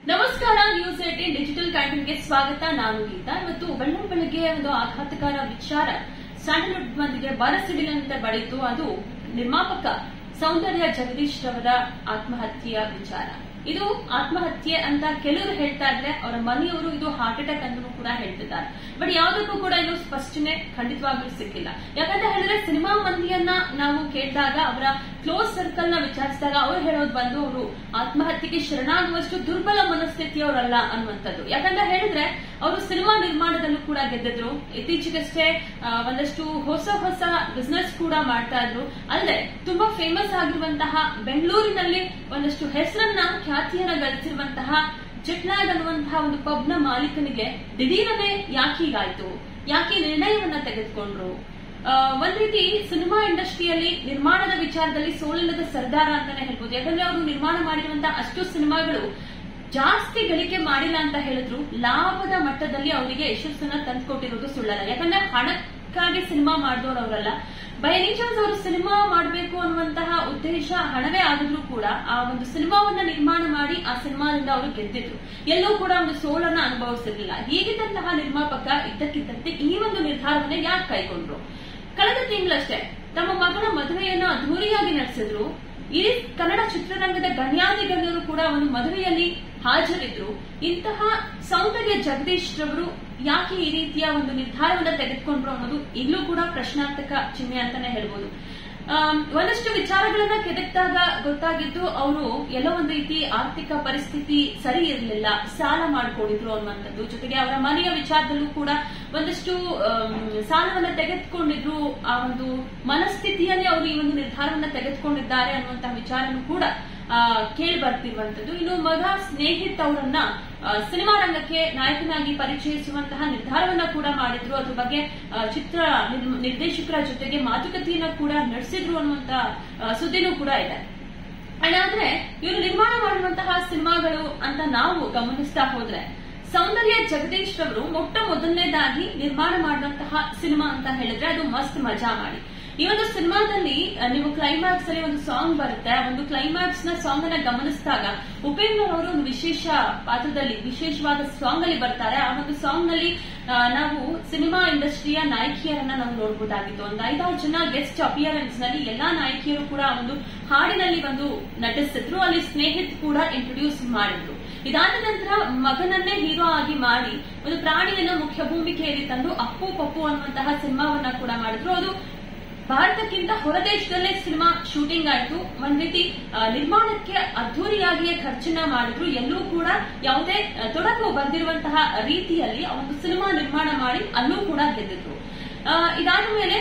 ನಮಸ್ಕಾರ news eighteen digital ಕ್ಯಾಂಟೀನ್ಗೆ ಸ್ವಾಗತ ನಾನು ಗೀತಾ ಇವತ್ತು ಬೆಳ್ಳಂ ಬೆಳಗ್ಗೆ ಒಂದು ಆಘಾತಕಾರ ವಿಚಾರ ಸ್ಯಾಂಡಲ್ವುಡ್ ಮಂದಿಗೆ ಬರಸಿಡಿಲಂತೆ ಬಡಿತು ಅದು ನಿರ್ಮಾಪಕ ಸೌಂದರ್ಯ ಜಗದೀಶ್ ರವರ ಆತ್ಮಹತ್ಯೆಯ ವಿಚಾರ ಇದು ಆತ್ಮಹತ್ಯೆ ಅಂತ ಕೆಲವರು ಹೇಳ್ತಾ ಇದ್ರೆ ಅವರ ಮನೆಯವರು ಇದು ಹಾರ್ಟ್ ಅಟ್ಯಾಕ್ ಅಂತ ಕೂಡ ಹೇಳ್ತಿದ್ದಾರೆ ಬಟ್ ಯಾವುದಕ್ಕೂ ಕೂಡ ಇದು ಸ್ಪಷ್ಟನೆ ಖಂಡಿತವಾಗ್ಲೂ ಸಿಕ್ಕಿಲ್ಲ ಯಾಕಂತ ಹೇಳಿದ್ರೆ ಸಿನಿಮಾ ಮಂದಿಯನ್ನ ನಾವು ಕೇಳಿದಾಗ ಅವರ ಕ್ಲೋಸ್ ಸರ್ಕಲ್ ನ ವಿಚಾರಿಸಿದಾಗ ಅವ್ರು ಹೇಳೋದು ಬಂದು ಅವರು ಆತ್ಮಹತ್ಯೆಗೆ ಶರಣಾಗುವಷ್ಟು ದುರ್ಬಲ ಮನಸ್ಥಿತಿಯವರಲ್ಲ ಅನ್ನುವಂಥದ್ದು ಯಾಕಂತ ಹೇಳಿದ್ರೆ ಅವರು ಸಿನಿಮಾ ನಿರ್ಮಾಣದಲ್ಲೂ ಕೂಡ ಗೆದ್ದಿದ್ರು ಇತ್ತೀಚೆಗಷ್ಟೇ ಆ, ಒಂದಷ್ಟು ಹೊಸ ಹೊಸ ಬಿಸ್ನೆಸ್ ಕೂಡ ಮಾಡ್ತಾ ಇದ್ರು ಅಲ್ಲದೆ ತುಂಬಾ ಫೇಮಸ್ ಆಗಿರುವಂತಹ ಬೆಂಗಳೂರಿನಲ್ಲಿ ಒಂದಷ್ಟು ಹೆಸರನ್ನ ಖ್ಯಾತಿಯನ್ನ ಗಳಿಸಿರುವಂತಹ ಜಟ್ಲಾಗ್ ಅನ್ನುವಂತಹ ಒಂದು ಪಬ್ನ ಮಾಲೀಕನಿಗೆ ದಿಢೀರನೆ ಯಾಕೆ ಹೀಗಾಯ್ತು ಯಾಕೆ ನಿರ್ಣಯವನ್ನ ತೆಗೆದುಕೊಂಡ್ರು ಆ, ಒಂದ್ ರೀತಿ ಸಿನಿಮಾ ಇಂಡಸ್ಟ್ರಿಯಲ್ಲಿ ನಿರ್ಮಾಣದ ವಿಚಾರದಲ್ಲಿ ಸೋಲಿಲ್ಲದ ಸರ್ದಾರ ಅಂತಾನೆ ಹೇಳ್ಬೋದು ಯಾಕಂದ್ರೆ ಅವರು ನಿರ್ಮಾಣ ಮಾಡಿರುವಂತಹ ಅಷ್ಟು ಸಿನಿಮಾಗಳು ಜಾಸ್ತಿ ಗಳಿಕೆ ಮಾಡಿಲ್ಲ ಅಂತ ಹೇಳಿದ್ರು ಲಾಭದ ಮಟ್ಟದಲ್ಲಿ ಅವರಿಗೆ ಯಶಸ್ಸನ್ನ ತಂದುಕೊಟ್ಟಿರೋದು ಸುಳ್ಳಲ್ಲ ಯಾಕಂದ್ರೆ ಹಣಕ್ಕಾಗಿ ಸಿನಿಮಾ ಮಾಡಿದವರು ಅವರಲ್ಲ ಬೈ ಎನಿ ಚಾನ್ಸ್ ಅವರು ಸಿನಿಮಾ ಮಾಡಬೇಕು ಅನ್ನುವಂತಹ ಉದ್ದೇಶ ಹಣವೇ ಆಗಿದ್ರು ಕೂಡ ಆ ಒಂದು ಸಿನಿಮಾವನ್ನ ನಿರ್ಮಾಣ ಮಾಡಿ ಆ ಸಿನಿಮಾದಿಂದ ಅವರು ಗೆದ್ದಿದ್ರು ಎಲ್ಲೂ ಕೂಡ ಒಂದು ಸೋಲನ್ನ ಅನುಭವಿಸಿರ್ಲಿಲ್ಲ ಹೀಗಿದ್ದಂತಹ ನಿರ್ಮಾಪಕ ಇದ್ದಕ್ಕಿದ್ದಂತೆ ಈ ಒಂದು ನಿರ್ಧಾರವನ್ನ ಯಾಕೆ ಕೈಗೊಂಡ್ರು ಕಳೆದ ತಿಂಗಳಷ್ಟೇ ತಮ್ಮ ಮಗಳ ಮದುವೆಯನ್ನ ಅದ್ಧೂರಿಯಾಗಿ ನಡೆಸಿದ್ರು ಇಡೀ ಕನ್ನಡ ಚಿತ್ರರಂಗದ ಗಣ್ಯಾತಿ ಗಣ್ಯರು ಕೂಡ ಒಂದು ಮದುವೆಯಲ್ಲಿ ಹಾಜರಿದ್ರು ಇಂತಹ ಸೌಂದರ್ಯ ಜಗದೀಶ್ ರವರು ಯಾಕೆ ಈ ರೀತಿಯ ಒಂದು ನಿರ್ಧಾರವನ್ನ ತೆಗೆದುಕೊಂಡ್ರು ಅನ್ನೋದು ಈಗಲೂ ಕೂಡ ಪ್ರಶ್ನಾರ್ಥಕ ಚಿಹ್ನೆ ಅಂತಾನೆ ಹೇಳ್ಬೋದು ಆಮ್, ಒಂದಷ್ಟು ವಿಚಾರಗಳನ್ನ ಕೆದಕ್ದಾಗ ಗೊತ್ತಾಗಿದ್ದು ಅವರು ಎಲ್ಲೋ ಒಂದು ರೀತಿ ಆರ್ಥಿಕ ಪರಿಸ್ಥಿತಿ ಸರಿ ಇರಲಿಲ್ಲ ಸಾಲ ಮಾಡ್ಕೊಂಡಿದ್ರು ಅನ್ನುವಂಥದ್ದು ಜೊತೆಗೆ ಅವರ ಮನೆಯ ವಿಚಾರದಲ್ಲೂ ಕೂಡ ಒಂದಷ್ಟು ಆಮ್, ಸಾಲವನ್ನ ತೆಗೆದುಕೊಂಡಿದ್ರು ಆ ಒಂದು ಮನಸ್ಥಿತಿಯಲ್ಲಿ ಅವರು ಈ ಒಂದು ನಿರ್ಧಾರವನ್ನ ತೆಗೆದುಕೊಂಡಿದ್ದಾರೆ ಅನ್ನುವಂತಹ ವಿಚಾರನೂ ಕೂಡ ಕೇಳಿ ಬರ್ತಿರುವಂತದ್ದು ಇನ್ನು ಮಗ ಸ್ನೇಹಿತ್ ಅವರನ್ನ ಆ, ಸಿನಿಮಾ ರಂಗಕ್ಕೆ ನಾಯಕನಾಗಿ ಪರಿಚಯಿಸುವಂತಹ ನಿರ್ಧಾರವನ್ನ ಕೂಡ ಮಾಡಿದ್ರು ಅದ್ರ ಬಗ್ಗೆ ಆ, ಚಿತ್ರ ನಿರ್- ನಿರ್ದೇಶಕರ ಜೊತೆಗೆ ಮಾತುಕತೆಯನ್ನ ಕೂಡ ನಡೆಸಿದ್ರು ಅನ್ನುವಂತ ಆ, ಸುದ್ದಿನೂ ಕೂಡ ಇದೆ ಅಂಡ್ ಆದ್ರೆ ಇವರು ನಿರ್ಮಾಣ ಮಾಡುವಂತಹ ಸಿನಿಮಾಗಳು ಅಂತ ನಾವು ಗಮನಿಸ್ತಾ ಹೋದ್ರೆ ಸೌಂದರ್ಯ ಜಗದೀಶ್ ರವರು ಮೊಟ್ಟ ಮೊದಲನೇದಾಗಿ ನಿರ್ಮಾಣ ಮಾಡುವಂತಹ ಸಿನಿಮಾ ಅಂತ ಹೇಳಿದ್ರೆ ಅದು ಮಸ್ತ್ ಮಜಾ ಮಾಡಿ ಈ ಒಂದು ಸಿನಿಮಾದಲ್ಲಿ ಆ, ನೀವು ಕ್ಲೈಮ್ಯಾಕ್ಸ್ ಅಲ್ಲಿ ಒಂದು ಸಾಂಗ್ ಬರುತ್ತೆ ಆ ಒಂದು ಕ್ಲೈಮ್ಯಾಕ್ಸ್ ನ ಸಾಂಗ್ ಅನ್ನ ಗಮನಿಸಿದಾಗ ಉಪೇಂದ್ರ ಅವರು ಒಂದು ವಿಶೇಷ ಪಾತ್ರದಲ್ಲಿ ವಿಶೇಷವಾದ ಸಾಂಗ್ ಅಲ್ಲಿ ಬರ್ತಾರೆ ಆ ಒಂದು ಸಾಂಗ್ ನಲ್ಲಿ ಆ, ನಾವು ಸಿನಿಮಾ ಇಂಡಸ್ಟ್ರಿಯ ನಾಯಕಿಯರನ್ನ ನಾವು ನೋಡಬಹುದಾಗಿತ್ತು ಒಂದು ಐದಾರು ಜನ ಗೆಸ್ಟ್ ಅಪಿಯರೆನ್ಸ್ ನಲ್ಲಿ ಎಲ್ಲಾ ನಾಯಕಿಯರು ಕೂಡ ಆ ಒಂದು ಹಾಡಿನಲ್ಲಿ ಒಂದು ನಟಿಸಿದ್ರು ಅಲ್ಲಿ ಸ್ನೇಹಿತ್ ಕೂಡ ಇಂಟ್ರೊಡ್ಯೂಸ್ ಮಾಡಿದ್ರು ಇದಾದ ನಂತರ ಮಗನನ್ನೇ ಹೀರೋ ಆಗಿ ಮಾಡಿ ಒಂದು ಪ್ರಾಣಿಯನ್ನ ಮುಖ್ಯ ಭೂಮಿಕೆಯಲ್ಲಿ ತಂದು ಅಪ್ಪು ಪಪ್ಪು ಅನ್ನುವಂತಹ ಸಿನಿಮಾವನ್ನ ಕೂಡ ಮಾಡಿದ್ರು ಅದು ಭಾರತಕ್ಕಿಂತ ಹೊರದೇಶದಲ್ಲೇ ಸಿನಿಮಾ ಶೂಟಿಂಗ್ ಆಯ್ತು ಒಂದ್ ರೀತಿ ಆ, ನಿರ್ಮಾಣಕ್ಕೆ ಅದ್ದೂರಿಯಾಗಿಯೇ ಖರ್ಚನ್ನ ಮಾಡಿದ್ರು ಎಲ್ಲೂ ಕೂಡ ಯಾವುದೇ ಆ, ತೊಡಕು ಬಂದಿರುವಂತಹ ರೀತಿಯಲ್ಲಿ ಆ ಒಂದು ಸಿನಿಮಾ ನಿರ್ಮಾಣ ಮಾಡಿ ಅಲ್ಲೂ ಕೂಡ ಗೆದ್ದಿದ್ರು ಆ, ಇದಾದ ಮೇಲೆ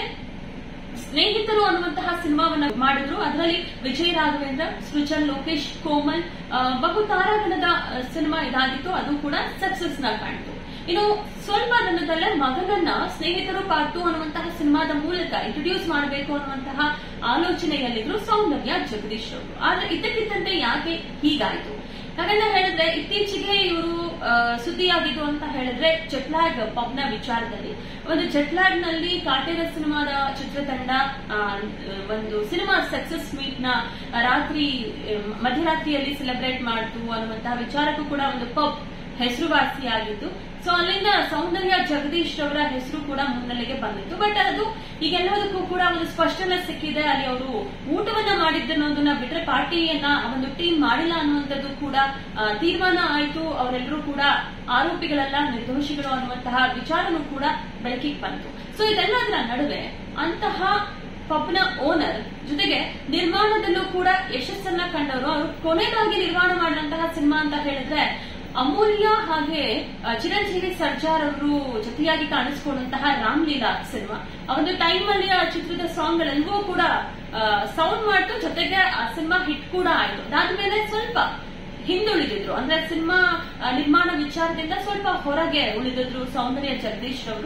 ಸ್ನೇಹಿತರು ಅನ್ನುವಂತಹ ಸಿನಿಮಾವನ್ನ ಮಾಡಿದ್ರು ಅದರಲ್ಲಿ ವಿಜಯ್ ರಾಘವೇಂದ್ರ ಸೃಜನ್ ಲೋಕೇಶ್ ಕೋಮಲ್ ಆ, ಬಹು ತಾರಾಗಣದ ಆ, ಸಿನಿಮಾ ಇದಾಗಿತ್ತು ಅದು ಕೂಡ ಸಕ್ಸಸ್ ನ ಕಾಣ್ತು ಇನ್ನು ಸ್ವಲ್ಪ ದಿನದಲ್ಲೇ ಮಗನನ್ನ ಸ್ನೇಹಿತರು ಪಾರ್ಟು ಅನ್ನುವಂತಹ ಸಿನಿಮಾದ ಮೂಲಕ ಇಂಟ್ರೊಡ್ಯೂಸ್ ಮಾಡಬೇಕು ಅನ್ನುವಂತಹ ಆಲೋಚನೆಯಲ್ಲಿದ್ರು ಸೌಂದರ್ಯ ಜಗದೀಶ್ ಅವರು ಆದ್ರೆ ಇದ್ದಕ್ಕಿದ್ದಂತೆ ಯಾಕೆ ಹೀಗಾಯ್ತು ಹಾಗಂತ ಹೇಳಿದ್ರೆ ಇತ್ತೀಚೆಗೆ ಇವರು ಸುದ್ದಿಯಾಗಿದ್ದು ಅಂತ ಹೇಳಿದ್ರೆ ಜಟ್ಲಾಗ್ ಪಬ್ನ ವಿಚಾರದಲ್ಲಿ ಒಂದು ಜಟ್ಲಾಗ್ ನಲ್ಲಿ ಕಾಟೇರ ಸಿನಿಮಾದ ಚಿತ್ರತಂಡ ಆ, ಒಂದು ಸಿನಿಮಾ ಸಕ್ಸಸ್ ಮೀಟ್ ನ ರಾತ್ರಿ ಆ, ಮಧ್ಯರಾತ್ರಿಯಲ್ಲಿ ಸೆಲೆಬ್ರೇಟ್ ಮಾಡ್ತು ಅನ್ನುವಂತಹ ವಿಚಾರಕ್ಕೂ ಕೂಡ ಒಂದು ಪಬ್ ಹೆಸರುವಾಸಿಯಾಗಿತ್ತು ಸೊ ಅಲ್ಲಿಂದ ಸೌಂದರ್ಯ ಜಗದೀಶ್ ಅವರ ಹೆಸರು ಕೂಡ ಮುನ್ನೆಲೆಗೆ ಬಂದಿತ್ತು ಬಟ್ ಅದು ಈಗೆಲ್ಲದಕ್ಕೂ ಕೂಡ ಒಂದು ಸ್ಪಷ್ಟನೆ ಸಿಕ್ಕಿದೆ ಅಲ್ಲಿ ಅವರು ಊಟವನ್ನ ಮಾಡಿದ್ದನ್ನೋದನ್ನ ಬಿಟ್ರೆ ಪಾರ್ಟಿಯನ್ನ ಆ ಒಂದು ಟೀಮ್ ಮಾಡಿಲ್ಲ ಅನ್ನುವಂಥದ್ದು ಕೂಡ ಆ, ತೀರ್ಮಾನ ಆಯಿತು ಅವರೆಲ್ಲರೂ ಕೂಡ ಆರೋಪಿಗಳೆಲ್ಲ ನಿರ್ದೋಷಿಗಳು ಅನ್ನುವಂತಹ ವಿಚಾರನೂ ಕೂಡ ಬೆಳಕಿಗೆ ಬಂತು ಸೊ ಇದೆಲ್ಲದರ ನಡುವೆ ಅಂತಹ ಪಬ್ನ ಓನರ್ ಜೊತೆಗೆ ನಿರ್ಮಾಣದಲ್ಲೂ ಕೂಡ ಯಶಸ್ಸನ್ನ ಕಂಡವರು ಅವರು ಕೊನೆಗಾಗಿ ನಿರ್ಮಾಣ ಮಾಡಿದಂತಹ ಸಿನಿಮಾ ಅಂತ ಹೇಳಿದ್ರೆ ಅಮೂಲ್ಯ ಹಾಗೆ ಆ, ಚಿರಂಜೀವಿ ಸರ್ಜಾರ್ ಅವರು ಜೊತೆಯಾಗಿ ಕಾಣಿಸ್ಕೊಂಡಂತಹ ರಾಮ್ಲೀಲಾ ಸಿನಿಮಾ ಆ ಒಂದು ಟೈಮ್ ಅಲ್ಲಿ ಆ ಚಿತ್ರದ ಸಾಂಗ್ ಗಳೆಲ್ಲವೂ ಕೂಡ ಸೌಂಡ್ ಮಾಡ್ತು ಜೊತೆಗೆ ಆ ಸಿನಿಮಾ ಹಿಟ್ ಕೂಡ ಆಯ್ತು ಅದಾದ್ಮೇಲೆ ಸ್ವಲ್ಪ ಹಿಂದುಳಿದಿದ್ರು ಅಂದ್ರೆ ಸಿನಿಮಾ ಆ, ನಿರ್ಮಾಣ ವಿಚಾರದಿಂದ ಸ್ವಲ್ಪ ಹೊರಗೆ ಉಳಿದಿದ್ರು ಸೌಂದರ್ಯ ಜಗದೀಶ್ ಅವರು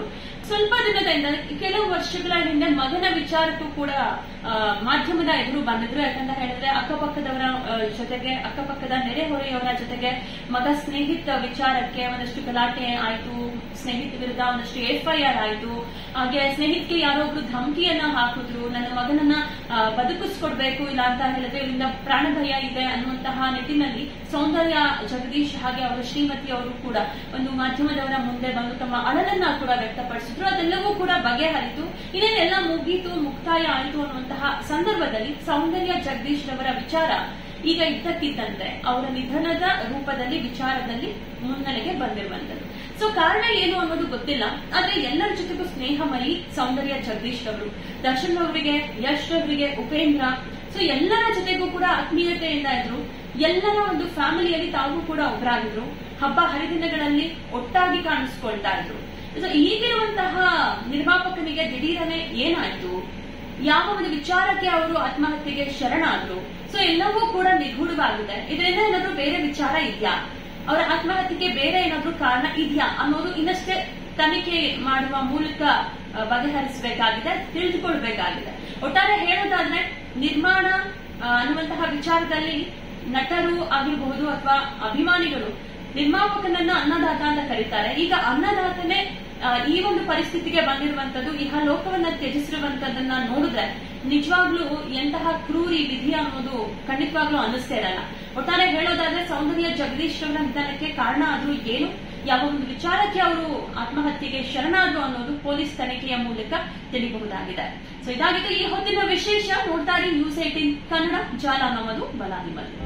ಸ್ವಲ್ಪ ದಿನದಿಂದ ಕೆಲವು ವರ್ಷಗಳ ಹಿಂದೆ ಮಗನ ವಿಚಾರಕ್ಕೂ ಕೂಡ ಆ, ಮಾಧ್ಯಮದ ಎದುರು ಬಂದಿದ್ರು ಯಾಕಂತ ಹೇಳಿದ್ರೆ ಅಕ್ಕಪಕ್ಕದವರ ಆ, ಜೊತೆಗೆ ಅಕ್ಕಪಕ್ಕದ ನೆರೆಹೊರೆಯವರ ಜೊತೆಗೆ ಮಗ ಸ್ನೇಹಿತ ವಿಚಾರಕ್ಕೆ ಒಂದಷ್ಟು ಗಲಾಟೆ ಆಯ್ತು ಸ್ನೇಹಿತ ವಿರುದ್ಧ ಒಂದಷ್ಟು ಎಫ್ಐಆರ್ ಆಯ್ತು ಹಾಗೆ ಸ್ನೇಹಿತಕ್ಕೆ ಯಾರೋ ಒಬ್ರು ಧಮಕಿಯನ್ನ ಹಾಕಿದ್ರು ನನ್ನ ಮಗನನ್ನ ಆ, ಬದುಕಿಸ್ಕೊಡ್ಬೇಕು ಇಲ್ಲ ಅಂತ ಹೇಳಿದ್ರೆ ಇವರಿಂದ ಪ್ರಾಣ ಭಯ ಇದೆ ಅನ್ನುವಂತಹ ನಿಟ್ಟಿನಲ್ಲಿ ಸೌಂದರ್ಯ ಜಗದೀಶ್ ಹಾಗೆ ಅವರ ಶ್ರೀಮತಿ ಅವರು ಕೂಡ ಒಂದು ಮಾಧ್ಯಮದವರ ಮುಂದೆ ಬಂದು ತಮ್ಮ ಅಳಲನ್ನ ಕೂಡ ವ್ಯಕ್ತಪಡಿಸಿದ್ರು ಅದೆಲ್ಲವೂ ಕೂಡ ಬಗೆಹರಿತು ಇನ್ನೇನೆಲ್ಲ ಮುಗೀತು ಮುಕ್ತಾಯ ಆಯಿತು ಅನ್ನುವಂತಹ ಸಂದರ್ಭದಲ್ಲಿ ಸೌಂದರ್ಯ ಜಗದೀಶ್ ರವರ ವಿಚಾರ ಈಗ ಇದ್ದಕ್ಕಿದ್ದಂತೆ ಅವರ ನಿಧನದ ರೂಪದಲ್ಲಿ ವಿಚಾರದಲ್ಲಿ ಮುನ್ನೆಲೆಗೆ ಬಂದಿರುವಂತದ್ದು ಸೊ ಕಾರಣ ಏನು ಅನ್ನೋದು ಗೊತ್ತಿಲ್ಲ ಆದ್ರೆ ಎಲ್ಲರ ಜೊತೆಗೂ ಸ್ನೇಹಮಯಿ ಸೌಂದರ್ಯ ಜಗದೀಶ್ ರವರು ದರ್ಶನ್ ಅವರಿಗೆ ಯಶ್ ಅವರಿಗೆ ಉಪೇಂದ್ರ ಸೊ ಎಲ್ಲರ ಜೊತೆಗೂ ಕೂಡ ಆತ್ಮೀಯತೆಯಿಂದ ಇದ್ರು ಎಲ್ಲರ ಒಂದು ಫ್ಯಾಮಿಲಿಯಲ್ಲಿ ತಾವು ಕೂಡ ಒಬ್ಬರಾಗಿದ್ರು ಹಬ್ಬ ಹರಿದಿನಗಳಲ್ಲಿ ಒಟ್ಟಾಗಿ ಕಾಣಿಸ್ಕೊಳ್ತಾ ಇದ್ರು ಸೊ ಈಗಿರುವಂತಹ ನಿರ್ಮಾಪಕನಿಗೆ ದಿಢೀರನೆ ಏನಾಯ್ತು ಯಾವ ಒಂದು ವಿಚಾರಕ್ಕೆ ಅವರು ಆತ್ಮಹತ್ಯೆಗೆ ಶರಣಾದ್ರು ಸೊ ಎಲ್ಲವೂ ಕೂಡ ನಿಗೂಢವಾಗಿದೆ ಇದರಿಂದ ಏನಾದ್ರೂ ಬೇರೆ ವಿಚಾರ ಇದೆಯಾ ಅವರ ಆತ್ಮಹತ್ಯೆಗೆ ಬೇರೆ ಏನಾದ್ರೂ ಕಾರಣ ಇದೆಯಾ ಅನ್ನೋದು ಇನ್ನಷ್ಟೇ ತನಿಖೆ ಮಾಡುವ ಮೂಲಕ ಆ, ಬಗೆಹರಿಸಬೇಕಾಗಿದೆ ತಿಳಿದುಕೊಳ್ಬೇಕಾಗಿದೆ ಒಟ್ಟಾರೆ ಹೇಳೋದಾದ್ರೆ ನಿರ್ಮಾಣ ಆ, ಅನ್ನುವಂತಹ ವಿಚಾರದಲ್ಲಿ ನಟರು ಆಗಿರಬಹುದು ಅಥವಾ ಅಭಿಮಾನಿಗಳು ನಿರ್ಮಾಪಕನನ್ನ ಅನ್ನದಾತ ಅಂತ ಕರೀತಾರೆ ಈಗ ಅನ್ನದಾತನೇ ಆ, ಈ ಒಂದು ಪರಿಸ್ಥಿತಿಗೆ ಬಂದಿರುವಂತದ್ದು ಇಹ ಲೋಕವನ್ನ ತ್ಯಜಿಸಿರುವಂತದನ್ನ ನೋಡಿದ್ರೆ ನಿಜವಾಗ್ಲೂ ಎಂತಹ ಕ್ರೂರಿ ವಿಧಿ ಅನ್ನೋದು ಖಂಡಿತವಾಗ್ಲೂ ಅನ್ನಿಸ್ತೇ ಇರಲ್ಲ ಒಟ್ಟಾರೆ ಹೇಳೋದಾದ್ರೆ ಸೌಂದರ್ಯ ಜಗದೀಶ್ ಅವರ ನಿಧನಕ್ಕೆ ಕಾರಣ ಆದ್ರೂ ಏನು ಯಾವ ಒಂದು ವಿಚಾರಕ್ಕೆ ಅವರು ಆತ್ಮಹತ್ಯೆಗೆ ಶರಣಾದ್ರು ಅನ್ನೋದು ಪೊಲೀಸ್ ತನಿಖೆಯ ಮೂಲಕ ತಿಳಿಬಹುದಾಗಿದೆ ಸೊ ಇದಾಗಿತ್ತು ಈ ಹೊತ್ತಿನ ವಿಶೇಷ ನೋಡ್ತಾ ಇರಿ ನ್ಯೂಸ್ ಏಟೀನ್ ಕನ್ನಡ ಜಾಲ ನಮ್ಮದು ಬಲ ನಿಮ್ಮದು